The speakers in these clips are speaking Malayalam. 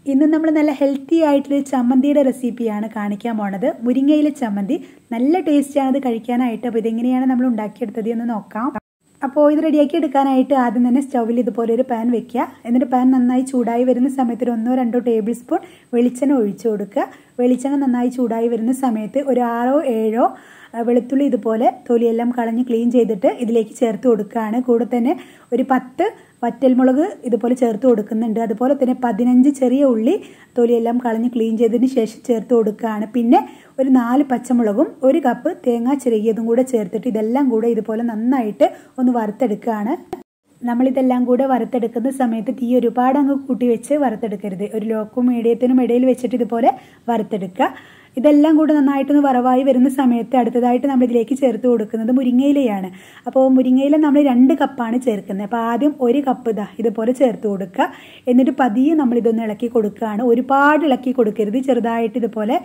ഇന്ന് നമ്മൾ നല്ല ഹെൽത്തി ആയിട്ടുള്ള ചമ്മന്തിയുടെ റെസിപ്പിയാണ് കാണിക്കാൻ പോണത് മുരിങ്ങയിലെ ചമ്മന്തി നല്ല ടേസ്റ്റിയാണ് ഇത് കഴിക്കാനായിട്ട് അപ്പോൾ ഇതെങ്ങനെയാണ് നമ്മൾ ഉണ്ടാക്കിയെടുത്തത് എന്ന് നോക്കാം അപ്പോൾ ഇത് റെഡിയാക്കി എടുക്കാനായിട്ട് ആദ്യം തന്നെ സ്റ്റൗവിൽ ഇതുപോലെ ഒരു പാൻ വെക്കുക എന്നിട്ട് പാൻ നന്നായി ചൂടായി വരുന്ന സമയത്ത് ഒരു ഒന്നോ രണ്ടോ ടേബിൾ സ്പൂൺ വെളിച്ചെണ്ണ ഒഴിച്ചു കൊടുക്കുക വെളിച്ചെണ്ണ നന്നായി ചൂടായി വരുന്ന സമയത്ത് ഒരു ആറോ ഏഴോ വെളുത്തുള്ളി ഇതുപോലെ തൊലിയെല്ലാം കളഞ്ഞ് ക്ലീൻ ചെയ്തിട്ട് ഇതിലേക്ക് ചേർത്ത് കൊടുക്കുകയാണ് കൂടെ തന്നെ ഒരു പത്ത് വറ്റൽമുളക് ഇതുപോലെ ചേർത്ത് കൊടുക്കുന്നുണ്ട് അതുപോലെ തന്നെ പതിനഞ്ച് ചെറിയ ഉള്ളി തൊലിയെല്ലാം കളഞ്ഞ് ക്ലീൻ ചെയ്തതിന് ശേഷം ചേർത്ത് കൊടുക്കുകയാണ് പിന്നെ ഒരു നാല് പച്ചമുളകും ഒരു കപ്പ് തേങ്ങ ചിരകിയതും കൂടെ ചേർത്തിട്ട് ഇതെല്ലാം കൂടെ ഇതുപോലെ നന്നായിട്ട് ഒന്ന് വറുത്തെടുക്കുകയാണ് നമ്മളിതെല്ലാം കൂടെ വറുത്തെടുക്കുന്ന സമയത്ത് തീ ഒരുപാട് അങ്ങ് കൂട്ടി വെച്ച് വറുത്തെടുക്കരുത് ഒരു ലോക്കും മീഡിയത്തിനും ഇടയിൽ വെച്ചിട്ട് ഇതുപോലെ വറുത്തെടുക്കുക ഇതെല്ലാം കൂടെ നന്നായിട്ടൊന്ന് വറവായി വരുന്ന സമയത്ത് അടുത്തതായിട്ട് നമ്മൾ ഇതിലേക്ക് ചേർത്ത് കൊടുക്കുന്നത് മുരിങ്ങയിലയാണ് അപ്പോൾ മുരിങ്ങയില നമ്മൾ രണ്ട് കപ്പാണ് ചേർക്കുന്നത് അപ്പോൾ ആദ്യം ഒരു കപ്പ് ഇതാ ഇതുപോലെ ചേർത്ത് കൊടുക്കുക എന്നിട്ട് പതിയെ നമ്മൾ ഇതൊന്ന് ഇളക്കി കൊടുക്കുകയാണ് ഒരുപാട് ഇളക്കി കൊടുക്കരുത് ചെറുതായിട്ട് ഇതുപോലെ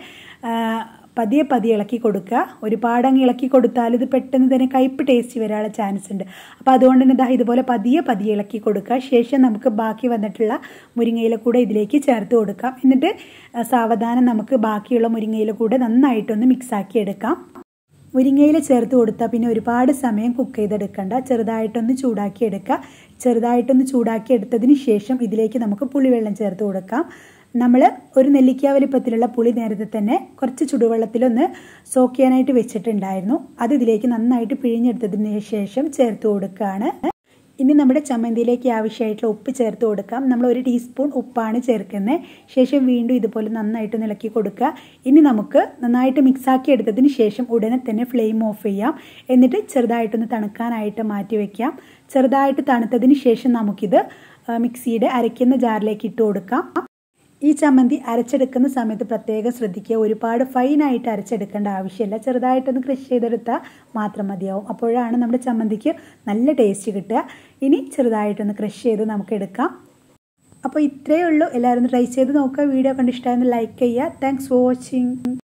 പതിയെ പതിയെ ഇളക്കി കൊടുക്കുക ഒരുപാട് അങ്ങ് ഇളക്കി കൊടുത്താൽ ഇത് പെട്ടെന്ന് തന്നെ കയ്പ് ടേസ്റ്റ് വരാനുള്ള ചാൻസ് ഉണ്ട് അപ്പോൾ അതുകൊണ്ട് തന്നെ ഇതാ ഇതുപോലെ പതിയെ പതിയെ ഇളക്കി കൊടുക്കുക ശേഷം നമുക്ക് ബാക്കി വന്നിട്ടുള്ള മുരിങ്ങയില കൂടെ ഇതിലേക്ക് ചേർത്ത് കൊടുക്കാം എന്നിട്ട് സാവധാനം നമുക്ക് ബാക്കിയുള്ള മുരിങ്ങയില കൂടെ നന്നായിട്ടൊന്ന് മിക്സാക്കി എടുക്കാം മുരിങ്ങയില ചേർത്ത് കൊടുത്താൽ പിന്നെ ഒരുപാട് സമയം കുക്ക് ചെയ്തെടുക്കണ്ട ചെറുതായിട്ടൊന്ന് ചൂടാക്കി എടുക്കുക ചെറുതായിട്ടൊന്ന് ചൂടാക്കി എടുത്തതിന് ശേഷം ഇതിലേക്ക് നമുക്ക് പുളിവെള്ളം ചേർത്ത് കൊടുക്കാം നമ്മൾ ഒരു നെല്ലിക്ക വലിപ്പത്തിലുള്ള പുളി നേരത്തെ തന്നെ കുറച്ച് ചുടുവെള്ളത്തിലൊന്ന് സോക്ക് ചെയ്യാനായിട്ട് വെച്ചിട്ടുണ്ടായിരുന്നു അത് ഇതിലേക്ക് നന്നായിട്ട് പിഴിഞ്ഞെടുത്തതിന് ശേഷം ചേർത്ത് കൊടുക്കുകയാണ് ഇനി നമ്മുടെ ചമ്മന്തിയിലേക്ക് ആവശ്യമായിട്ടുള്ള ഉപ്പ് ചേർത്ത് കൊടുക്കാം നമ്മൾ ഒരു ടീസ്പൂൺ ഉപ്പാണ് ചേർക്കുന്നത് ശേഷം വീണ്ടും ഇതുപോലെ നന്നായിട്ട് ഇളക്കി കൊടുക്കുക ഇനി നമുക്ക് നന്നായിട്ട് മിക്സാക്കി എടുത്തതിന് ശേഷം ഉടനെ തന്നെ ഫ്ലെയിം ഓഫ് ചെയ്യാം എന്നിട്ട് ചെറുതായിട്ടൊന്ന് തണുക്കാനായിട്ട് മാറ്റി വയ്ക്കാം ചെറുതായിട്ട് തണുത്തതിന് ശേഷം നമുക്കിത് മിക്സിയുടെ അരയ്ക്കുന്ന ജാറിലേക്ക് ഇട്ട് കൊടുക്കാം ഈ ചമ്മന്തി അരച്ചെടുക്കുന്ന സമയത്ത് പ്രത്യേകം ശ്രദ്ധിക്കുക ഒരുപാട് ഫൈനായിട്ട് അരച്ചെടുക്കേണ്ട ആവശ്യമില്ല ചെറുതായിട്ടൊന്ന് ക്രഷ് ചെയ്തെടുത്താൽ മാത്രം മതിയാവും അപ്പോഴാണ് നമ്മുടെ ചമ്മന്തിക്ക് നല്ല ടേസ്റ്റ് കിട്ടുക ഇനി ചെറുതായിട്ടൊന്ന് ക്രഷ് ചെയ്ത് നമുക്ക് എടുക്കാം അപ്പോൾ ഇത്രയേ ഉള്ളൂ എല്ലാവരും ട്രൈ ചെയ്ത് നോക്കുക വീഡിയോ കണ്ട് ഇഷ്ടമായെന്ന് ലൈക്ക് ചെയ്യുക താങ്ക്സ് ഫോർ വാച്ചിങ്